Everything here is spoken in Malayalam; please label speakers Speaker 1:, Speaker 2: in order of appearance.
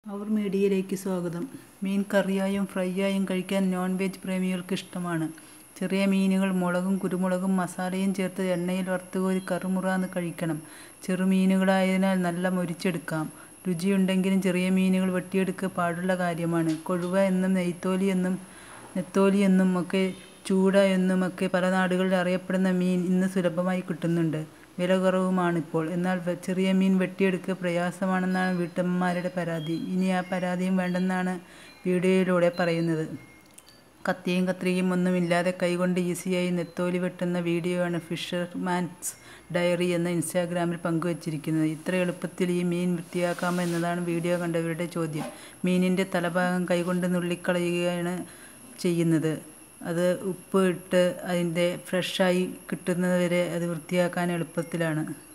Speaker 1: അവർ മീഡിയയിലേക്ക് സ്വാഗതം മീൻ കറിയായും ഫ്രൈയായും കഴിക്കാൻ നോൺ വെജ് പ്രേമികൾക്ക് ഇഷ്ടമാണ് ചെറിയ മീനുകൾ മുളകും കുരുമുളകും മസാലയും ചേർത്ത് എണ്ണയിൽ വറുത്തുകോരി കറുമുറാന്ന് കഴിക്കണം ചെറുമീനുകളായതിനാൽ നല്ല മൊരിച്ചെടുക്കാം രുചിയുണ്ടെങ്കിലും ചെറിയ മീനുകൾ വെട്ടിയെടുക്കുക പാടുള്ള കാര്യമാണ് കൊഴുവ എന്നും നെയ്ത്തോലി എന്നും നെത്തോലി എന്നും ഒക്കെ ചൂട എന്നുമൊക്കെ പല നാടുകളിൽ അറിയപ്പെടുന്ന മീൻ ഇന്ന് സുലഭമായി കിട്ടുന്നുണ്ട് വില കുറവുമാണിപ്പോൾ എന്നാൽ വെ- ചെറിയ മീൻ വെട്ടിയെടുക്കുക പ്രയാസമാണെന്നാണ് വീട്ടമ്മമാരുടെ പരാതി ഇനി ആ പരാതിയും വേണ്ടെന്നാണ് വീഡിയോയിലൂടെ പറയുന്നത് കത്തിയും കത്രികയും ഒന്നുമില്ലാതെ കൈകൊണ്ട് ഈസിയായി നെത്തോലി വെട്ടുന്ന വീഡിയോയാണ് ഫിഷർമാൻസ് ഡയറി എന്ന ഇൻസ്റ്റാഗ്രാമിൽ പങ്കുവച്ചിരിക്കുന്നത് ഇത്ര എളുപ്പത്തിൽ ഈ മീൻ വൃത്തിയാക്കാമോ എന്നതാണ് വീഡിയോ കണ്ടവരുടെ ചോദ്യം മീനിൻ്റെ തലഭാഗം കൈകൊണ്ട് നുള്ളിക്കളയുകയാണ് ചെയ്യുന്നത് അത് ഉപ്പ് ഇട്ട് അതിൻ്റെ ഫ്രഷായി കിട്ടുന്നത് വരെ അത് വൃത്തിയാക്കാൻ എളുപ്പത്തിലാണ്